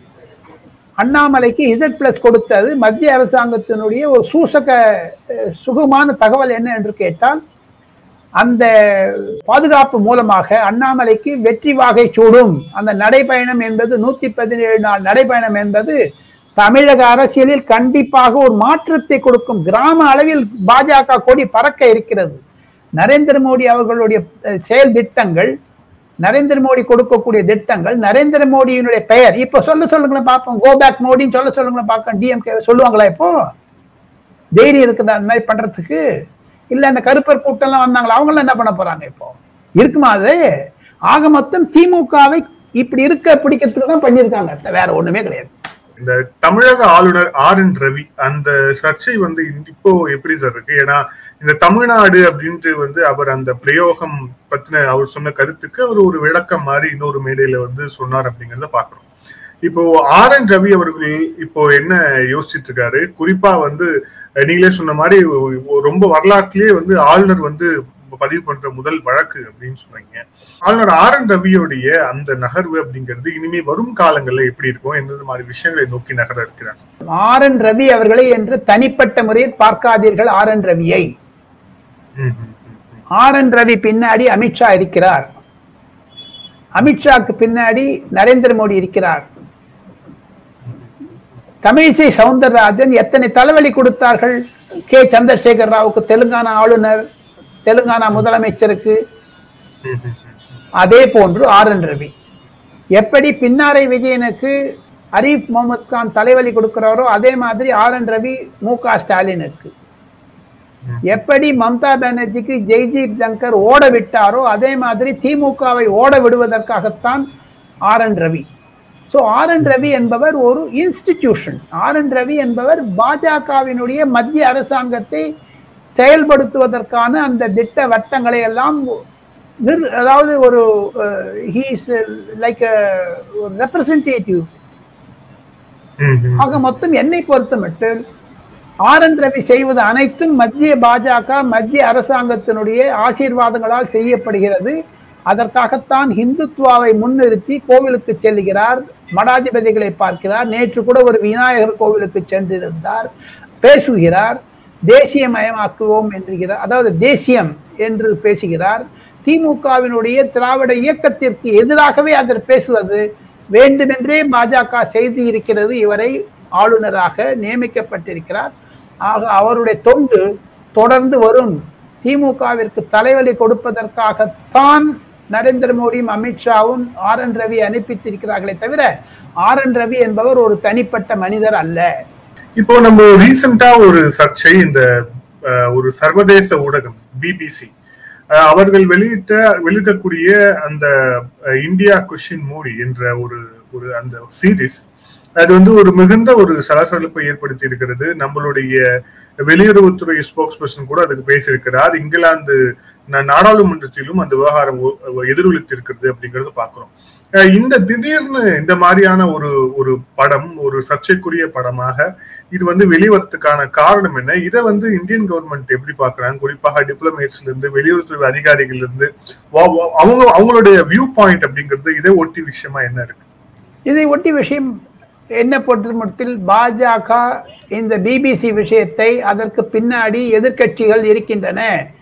அண்ணாமலைக்கு இசட் பிளஸ் கொடுத்தது மத்திய அரசாங்கத்தினுடைய ஒரு சூசக அஹ், சுகமான தகவல் என்ன என்று கேட்டால் அந்த பாதுகாப்பு மூலமாக அண்ணாமலைக்கு வெற்றி வாகை சூடும் அந்த நடைபயணம் என்பது நூத்தி பதினேழு நாள் நடைபயணம் என்பது தமிழக அரசியலில் கண்டிப்பாக ஒரு மாற்றத்தை கொடுக்கும் கிராம அளவில் பாஜக கொடி பறக்க இருக்கிறது நரேந்திர மோடி அவர்களுடைய அஹ், செயல் திட்டங்கள் நரேந்திர மோடி கொடுக்கக்கூடிய திட்டங்கள் நரேந்திர மோடியினுடைய பெயர் இப்ப சொல்ல சொல்லுங்களேன் பார்ப்போம் கோ பேக் மோடின்னு சொல்ல சொல்லுங்களேன் பார்ப்போம் டிஎம்கே சொல்லுவாங்களா இப்போ தைரியம் இருக்குதா அந்த மாதிரி பண்றதுக்கு இல்ல அந்த கருப்பர் கூட்டம்லாம் வந்தாங்களா அவங்களாம் என்ன பண்ண போறாங்க இப்போ இருக்குமா அது ஆக மொத்தம் திமுகவை இப்படி இருக்க பிடிக்கிறதுக்கு தான் பண்ணியிருக்காங்க வேற ஒண்ணுமே கிடையாது இந்த தமிழக ஆளுநர் ஆர் என் ரவி அந்த சர்ச்சை வந்து இந்த- இப்போ எப்படி சார் இருக்கு ஏன்னா இந்த தமிழ்நாடு அப்படின்ட்டு வந்து அவர் அந்த பிரயோகம் பத்தின அவர் சொன்ன கருத்துக்கு அவர் ஒரு விளக்கம் மாதிரி இன்னொரு மேடையில வந்து சொன்னார் அப்படிங்கறத பாக்குறோம் இப்போ ஆர் என் ரவி அவர்கள் இப்போ என்ன யோசிச்சுட்டு இருக்காரு குறிப்பா வந்து அஹ், நீங்களே சொன்ன மாதிரி ஒ- ஒ- ரொம்ப வரலாற்றிலேயே வந்து ஆளுநர் வந்து பதிவு பண்ற முதல் வழக்கு அப்படின்னு சொன்னீங்க ஆளுநர் ஆர் என் ரவியோடைய அந்த நகர்வு அப்படிங்கிறது இனிமே வரும் காலங்கள்ல எப்படி இருக்கும் எந்தெந்த மாதிரி விஷயங்களை நோக்கி நகர இருக்கிறார் ஆர் என் ரவி அவர்களை என்று தனிப்பட்ட முறையில் பார்க்காதீர்கள் ஆர் என் ரவியை ம், ம், ம், ம். ஆர் என் ரவி பின்னாடி அமித்ஷா இருக்கிறார் அமித்ஷாக்கு பின்னாடி நரேந்திர மோடி இருக்கிறார் தமிழிசை சவுந்தரராஜன் எத்தனை தலைவலி கொடுத்தார்கள் கே சந்திரசேகர் ராவுக்கு தெலுங்கானா ஆளுநர் தெலுங்கானா முதலமைச்சருக்கு ம், ம், ம். அதே போன்று ஆர் என் ரவி எப்படி பின்னாரை விஜயனுக்கு அரீப் முகமது கான் தலைவலி கொடுக்கிறாரோ அதே மாதிரி ஆர் என் ரவி மு க ஸ்டாலினுக்கு எப்படி மம்தா பானர்ஜிக்கு ஜெய்தீப் தங்கர் ஓட விட்டாரோ அதே மாதிரி திமுகவை ஓட விடுவதற்காகத்தான் R N Ravi so R N Ravi என்பவர் ஒரு இன்ஸ்டிடியூஷன் ஆர் என் ரவி என்பவர் பாஜகவினுடைய மத்திய அரசாங்கத்தை செயல்படுத்துவதற்கான அந்த திட்ட வட்டங்களை எல்லாம் நிர்- அதாவது ஒரு ஹீஸ் லைக் ரெப்ரசன்டேட்டிவ் ம், ம். ஆக மொத்தம் என்னை பொறுத்த மட்டும் ஆர் என் ரவி செய்வது அனைத்தும் மத்திய பாஜக மத்திய அரசாங்கத்தினுடைய ஆசீர்வாதங்களால் செய்யப்படுகிறது அதற்காகத்தான் இந்துத்துவாவை முன்னிறுத்தி கோவிலுக்கு செல்கிறார் மடாதிபதிகளை பார்க்கிறார் நேற்று கூட ஒரு விநாயகர் கோவிலுக்கு சென்றிருந்தார் பேசுகிறார் தேசியமயமாக்குவோம் என்கிறார் அதாவது தேசியம் என்று பேசுகிறார் திமுகவினுடைய திராவிட இயக்கத்திற்கு எதிராகவே அதில் பேசுவது வேண்டுமென்றே பாஜக செய்து இருக்கிறது இவரை ஆளுநராக நியமிக்கப்பட்டிருக்கிறார் ஆக அவருடைய தொண்டு தொடர்ந்து வரும் திமுகவிற்கு தலைவலி கொடுப்பதற்காகத்தான் நரேந்திர மோடியும் அமித்ஷாவும் ஆர் என் ரவி அனுப்பித்திருக்கிறார்களே தவிர ஆர் என் ரவி என்பவர் ஒரு தனிப்பட்ட மனிதர் அல்ல இப்போ நம்ம ரீசெண்டா ஒரு சர்ச்சை இந்த அஹ், ஒரு சர்வதேச ஊடகம் பிபிசி அவர்கள் வெளியிட்ட வெளியிடக்கூடிய அந்த அஹ், இந்தியா கொஷின் மோடி என்ற ஒரு ஒரு அந்த சீரிஸ் அது வந்து ஒரு மிகுந்த ஒரு சலசலப்பை ஏற்படுத்தி இருக்கிறது நம்மளுடைய வெளியுறவுத்துறை ஸ்போக்ஸ் பர்சன் கூட அதுக்கு பேசியிருக்கிறார் இங்கிலாந்து நா- நாடாளுமன்றத்திலும் அந்த விவகாரம் ஒ- எதிரொலித்து இருக்கிறது அப்படிங்கறத பாக்குறோம் அஹ் இந்த திடீர்னு இந்த மாதிரியான ஒரு ஒரு படம் ஒரு சர்ச்சைக்குரிய படமாக இது வந்து வெளிவரத்துக்கான காரணம் என்ன இதை வந்து இந்தியன் கவர்மெண்ட் எப்படி பாக்குறாங்க குறிப்பாக டிப்ளமேட்ஸ்ல இருந்து வெளியுறவுத்துறை அதிகாரிகள் இருந்து வா- வா- அவங்க அவங்களுடைய வியூ பாயிண்ட் அப்படிங்கிறது இதை ஒட்டி விஷயமா என்ன இருக்கு இதை ஒட்டி விஷயம் என்ன பொறுத்தமட்டில் பாஜக இந்த பிபிசி விஷயத்தை அதற்கு பின்னாடி எதிர்க்கட்சிகள் இருக்கின்றன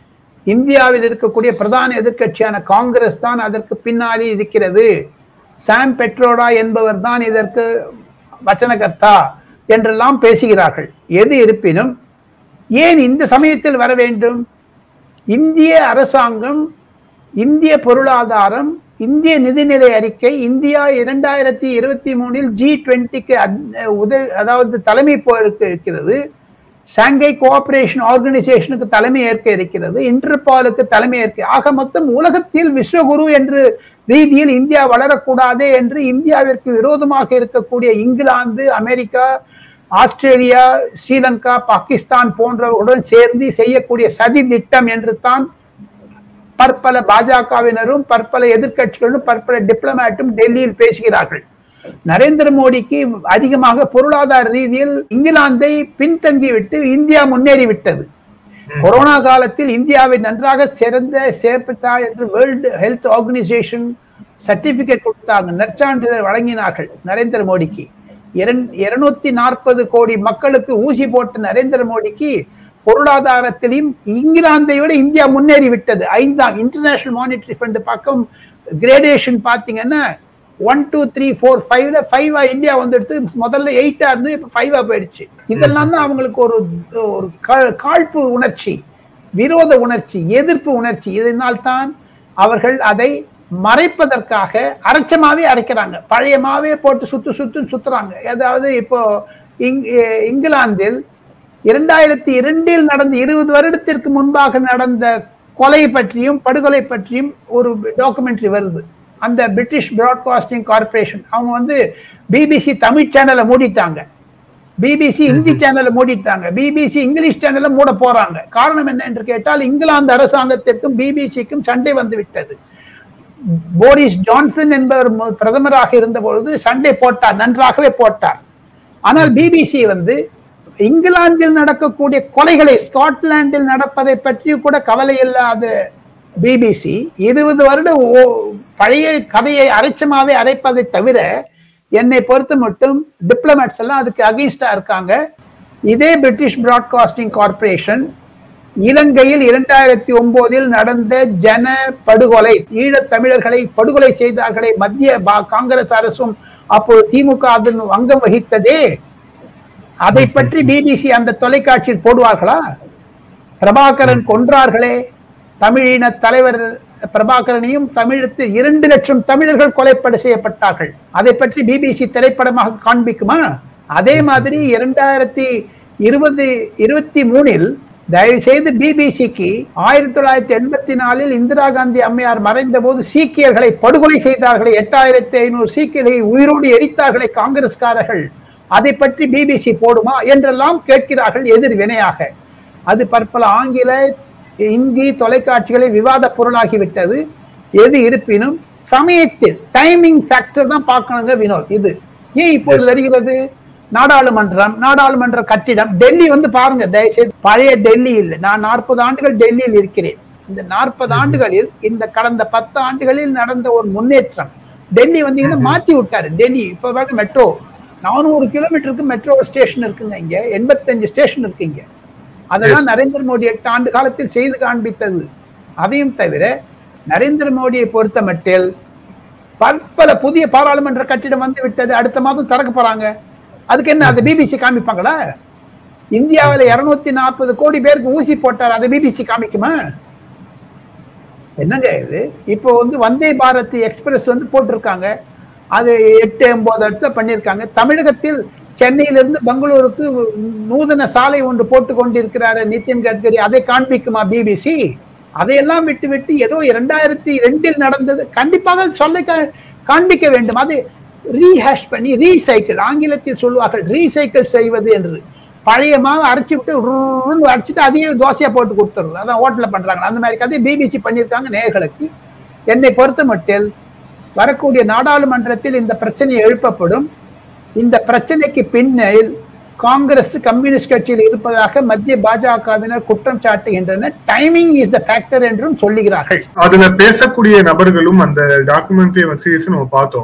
இந்தியாவில் இருக்கக்கூடிய பிரதான எதிர்க்கட்சியான காங்கிரஸ் தான் அதற்கு பின்னாடி இருக்கிறது சாம் பெட்ரோடா என்பவர் தான் இதற்கு வச்சனகர்த்தா என்றெல்லாம் பேசுகிறார்கள் எது இருப்பினும் ஏன் இந்த சமயத்தில் வர வேண்டும் இந்திய அரசாங்கம் இந்திய பொருளாதாரம் இந்திய நிதிநிலை அறிக்கை இந்தியா இரண்டாயிரத்தி இருபத்தி மூணில் ஜி டுவெண்ட்டிக்கு உதவி அதாவது தலைமை போருக்கு இருக்கிறது ஷாங்கை கோஆபரேஷன் ஆர்கனைசேஷனுக்கு தலைமை ஏற்க இருக்கிறது இன்டர்பாலுக்கு தலைமை ஏற்க ஆக மொத்தம் உலகத்தில் விஸ்வகுரு என்று ரீதியில் இந்தியா வளரக்கூடாது என்று இந்தியாவிற்கு விரோதமாக இருக்கக்கூடிய England America Australia Sri Lanka Pakistan போன்றவர்களுடன் சேர்ந்து செய்யக்கூடிய சதி திட்டம் என்று தான் பற்பல பாஜகவினரும் பற்பல எதிர்க்கட்சிகளும் பற்பல டிப்ளமேட்டும் டெல்லியில் பேசுகிறார்கள் நரேந்திர மோடிக்கு அதிகமாக பொருளாதார ரீதியில் இங்கிலாந்தை பின்தங்கிவிட்டு இந்தியா முன்னேறி விட்டது கொரோனா காலத்தில் இந்தியாவை நன்றாக சிறந்த சேர்ப்பித்தா என்று வேர்ல்டு ஹெல்த் ஆர்கனைசேஷன் சர்டிபிகேட் கொடுத்தாங்க நற்சான்றிதழ் வழங்கினார்கள் நரேந்திர மோடிக்கு இருநூத்தி நாற்பது கோடி மக்களுக்கு ஊசி போட்ட நரேந்திர மோடிக்கு பொருளாதாரத்திலையும் இங்கிலாந்தை விட இந்தியா முன்னேறி விட்டது ஐந்தாம் இன்டர்நேஷனல் மானிட்டரி ஃபண்ட் பக்கம் கிரேடேஷன் பார்த்தீங்கன்னா ஒன் டூ த்ரீ ஃபோர் ஃபைவ்ல ஃபைவா இந்தியா வந்துடுத்து முதல்ல எயிட்டா இருந்து இப்போ ஃபைவா போயிடுச்சு இதெல்லாம் தான் அவங்களுக்கு ஒரு ஒரு காழ்ப்பு உணர்ச்சி விரோத உணர்ச்சி எதிர்ப்பு உணர்ச்சி இதனால்தான் அவர்கள் அதை மறைப்பதற்காக அரைச்சமாவே அரைக்கிறாங்க பழையமாவே போட்டு சுத்து சுத்து சுத்துறாங்க அதாவது இப்போ இங்கிலாந்தில் இரண்டாயிரத்தி இரண்டில் நடந்த இருபது வருடத்திற்கு முன்பாக நடந்த கொலை பற்றியும் படுகொலை பற்றியும் ஒரு டாக்குமெண்ட்ரி வருது அந்த பிரிட்டிஷ் பிராட்காஸ்டிங் கார்பரேஷன் அவங்க வந்து பிபிசி தமிழ் சேனலை மூடிட்டாங்க பிபிசி ஹிந்தி சேனலை மூடிட்டாங்க பிபிசி இங்கிலீஷ் சேனலை மூட போறாங்க காரணம் என்ன என்று கேட்டால் இங்கிலாந்து அரசாங்கத்திற்கும் பிபிசிக்கும் சண்டை வந்து விட்டது போரிஸ் ஜான்சன் என்பவர் பிரதமராக இருந்த பொழுது சண்டை போட்டார் நன்றாகவே போட்டார் ஆனால் பிபிசி வந்து இங்கிலாந்தில் நடக்கக்கூடிய கொலைகளை ஸ்காட்லாந்தில் நடப்பதை பற்றி கூட கவலை இல்லாத பிபிசி இருபது வருட பழைய கதையை அரைச்சமாவே அரைப்பதை தவிர என்னை பொறுத்த மட்டும் டிப்ளமேட்ஸ் எல்லாம் அதுக்கு அகெயின்ஸ்டா இருக்காங்க இதே பிரிட்டிஷ் பிராட்காஸ்டிங் கார்பரேஷன் இலங்கையில் இரண்டாயிரத்தி ஒன்பதில் நடந்த ஜன படுகொலை ஈழத் தமிழர்களை படுகொலை செய்தார்களே மத்திய காங்கிரஸ் அரசும் அப்போது திமுக அதன் அங்கம் வகித்ததே அதை பற்றி பிபிசி அந்த தொலைக்காட்சியில் போடுவார்களா பிரபாகரன் கொன்றார்களே தமிழின தலைவர் பிரபாகரனையும் தமிழத்தில் இரண்டு லட்சம் தமிழர்கள் கொலைப்பட செய்யப்பட்டார்கள் அதை பற்றி பிபிசி திரைப்படமாக காண்பிக்குமா அதே மாதிரி இரண்டாயிரத்தி இருபது இருபத்தி மூணில் தயவு செய்து பிபிசிக்கு ஆயிரத்தி தொள்ளாயிரத்தி எண்பத்தி நாலில் இந்திரா காந்தி அம்மையார் மறைந்த போது சீக்கியர்களை படுகொலை செய்தார்களே எட்டாயிரத்தி ஐநூறு சீக்கியர்களை உயிரோடு எரித்தார்களே காங்கிரஸ்காரர்கள் அதை பற்றி பிபிசி போடுமா என்றெல்லாம் கேட்கிறார்கள் எதிர் வினையாக அது பற்பல ஆங்கில இந்தி தொலைக்காட்சிகளை விவாத பொருளாகிவிட்டது எது இருப்பினும் சமயத்தில் டைமிங் ஃபேக்டர் தான் பார்க்கணுங்க வினோத் இது ஏன் இப்போது வருகிறது நாடாளுமன்றம் நாடாளுமன்ற கட்டிடம் டெல்லி வந்து பாருங்க தயவுசெய்து பழைய டெல்லி இல்லை நான் நாற்பது ஆண்டுகள் டெல்லியில் இருக்கிறேன் இந்த நாற்பது ஆண்டுகளில் இந்த கடந்த பத்து ஆண்டுகளில் நடந்த ஒரு முன்னேற்றம் டெல்லி வந்தீங்கன்னா மாத்தி விட்டாரு டெல்லி இப்ப வேற மெட்ரோ நானூறு கிலோமீட்டருக்கு மெட்ரோ ஸ்டேஷன் இருக்குங்க இங்க எண்பத்தஞ்சு ஸ்டேஷன் இருக்கு இங்க அதெல்லாம் நரேந்திர மோடி எட்டு ஆண்டு காலத்தில் செய்து காண்பித்தது அதையும் தவிர நரேந்திர மோடியை பொறுத்த மட்டில் பற்பல புதிய பாராளுமன்ற கட்டிடம் வந்து விட்டது அடுத்த மாதம் திறக்க போறாங்க அதுக்கு என்ன அதை பிபிசி காமிப்பாங்களா இந்தியாவில் இருநூத்தி நாற்பது கோடி பேருக்கு ஊசி போட்டார் அதை பிபிசி காமிக்குமா என்னங்க இது இப்போ வந்து வந்தே பாரத் எக்ஸ்பிரஸ் வந்து போட்டிருக்காங்க அது எட்டு ஒன்பது இடத்துல பண்ணியிருக்காங்க தமிழகத்தில் சென்னையிலிருந்து பெங்களூருக்கு நூதன சாலை ஒன்று போட்டு கொண்டிருக்கிறாரு நிதின் கட்கரி அதை காண்பிக்குமா பிபிசி அதையெல்லாம் விட்டு விட்டு ஏதோ இரண்டாயிரத்தி ரெண்டில் நடந்தது கண்டிப்பாக சொல்ல காண்பிக்க வேண்டும் அது ரீஹேஷ் பண்ணி ரீசைக்கிள் ஆங்கிலத்தில் சொல்லுவார்கள் ரீசைக்கிள் செய்வது என்று பழைய மாவு அரைச்சி விட்டு அரைச்சிட்டு அதையே தோசையா போட்டு கொடுத்துருது அதான் ஹோட்டலில் பண்றாங்க அந்த மாதிரி கதை பிபிசி பண்ணியிருக்காங்க நேர்களுக்கு என்னை பொறுத்த மட்டில் வரக்கூடிய நாடாளுமன்றத்தில் இந்த பிரச்சனை எழுப்பப்படும் இந்த பிரச்சனைக்கு பின்னில் காங்கிரஸ் கம்யூனிஸ்ட் கட்சியில் இருப்பதாக மத்திய பாஜகவினர் குற்றம் சாட்டுகின்றனர் டைமிங் இஸ் த ஃபேக்டர் என்றும் சொல்லுகிறார்கள் அதுல பேசக்கூடிய நபர்களும் அந்த டாக்குமெண்ட்ரி சீரிஸ் நம்ம பார்த்தோம்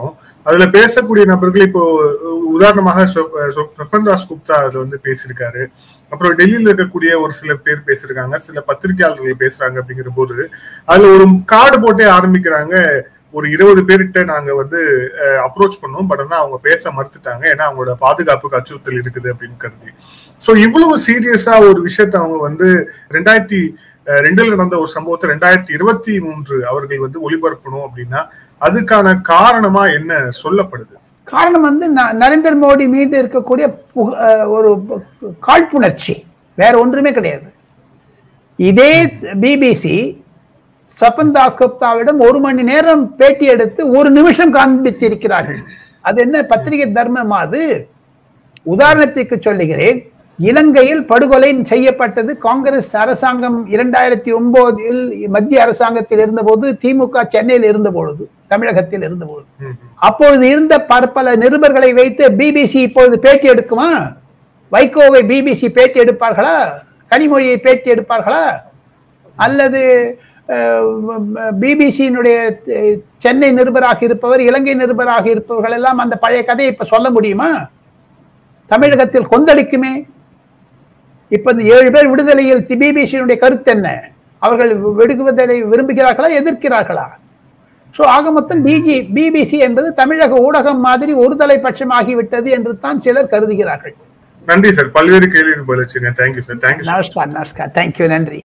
அதுல பேசக்கூடிய நபர்கள் இப்போ உதாரணமாக ஸ்வபன்தாஸ் குப்தா அதுல வந்து பேசியிருக்காரு அப்புறம் டெல்லியில இருக்கக்கூடிய ஒரு சில பேர் பேசியிருக்காங்க சில பத்திரிகையாளர்கள் பேசுறாங்க அப்படிங்கிற போது அதுல ஒரு கார்டு போட்டே ஆரம்பிக்கிறாங்க ஒரு இருபது பேர்கிட்ட நாங்க வந்து அப்ரோச் பண்ணோம் பட் ஆனா அவங்க பேச மறுத்துட்டாங்க ஏன்னா அவங்களோட பாதுகாப்புக்கு அச்சுறுத்தல் இருக்குது அப்படின்னு கருதி சோ இவ்வளவு சீரியஸா ஒரு விஷயத்த அவங்க வந்து ரெண்டாயிரத்தி ரெண்டுல நடந்த ஒரு சம்பவத்தை ரெண்டாயிரத்தி இருபத்தி மூன்று அவர்கள் வந்து ஒளிபரப்பணும் அப்படின்னா அதுக்கான காரணமா என்ன சொல்லப்படுது காரணம் வந்து நரேந்திர மோடி மீது இருக்கக்கூடிய ஒரு காழ்ப்புணர்ச்சி வேற ஒன்றுமே கிடையாது இதே பிபிசி ஸ்வபன் தாஸ் குப்தாவிடம் ஒரு மணி நேரம் பேட்டி எடுத்து ஒரு நிமிஷம் காண்பித்திருக்கிறார்கள் அது என்ன பத்திரிகை தர்மம் அது உதாரணத்துக்கு சொல்லுகிறேன் இலங்கையில் படுகொலை செய்யப்பட்டது காங்கிரஸ் அரசாங்கம் இரண்டாயிரத்தி ஒன்பதில் மத்திய அரசாங்கத்தில் இருந்தபோது திமுக சென்னையில் இருந்த பொழுது தமிழகத்தில் இருந்த பொழுது அப்பொழுது இருந்த பற்பல நிருபர்களை வைத்து பிபிசி இப்பொழுது பேட்டி எடுக்குமா வைகோவை பிபிசி பேட்டி எடுப்பார்களா கனிமொழியை பேட்டி எடுப்பார்களா அல்லது பிபிசியினுடைய சென்னை நிருபராக இருப்பவர் இலங்கை நிருபராக இருப்பவர்கள் எல்லாம் அந்த பழைய கதையை இப்ப சொல்ல முடியுமா தமிழகத்தில் கொந்தளிக்குமே இப்ப இந்த ஏழு பேர் விடுதலையில் பிபிசியினுடைய கருத்து என்ன அவர்கள் விடுவதை விரும்புகிறார்களா எதிர்க்கிறார்களா சோ ஆக மொத்தம் பிஜி பிபிசி என்பது தமிழக ஊடகம் மாதிரி ஒரு தலைபட்சம் ஆகிவிட்டது என்று தான் சிலர் கருதுகிறார்கள் நன்றி சார் பல்வேறு கேள்விகள் பதிலச்சுங்க தேங்க்யூ சார் தேங்க்யூ நமஸ்கார் நமஸ்கார் தேங்க்யூ நன்றி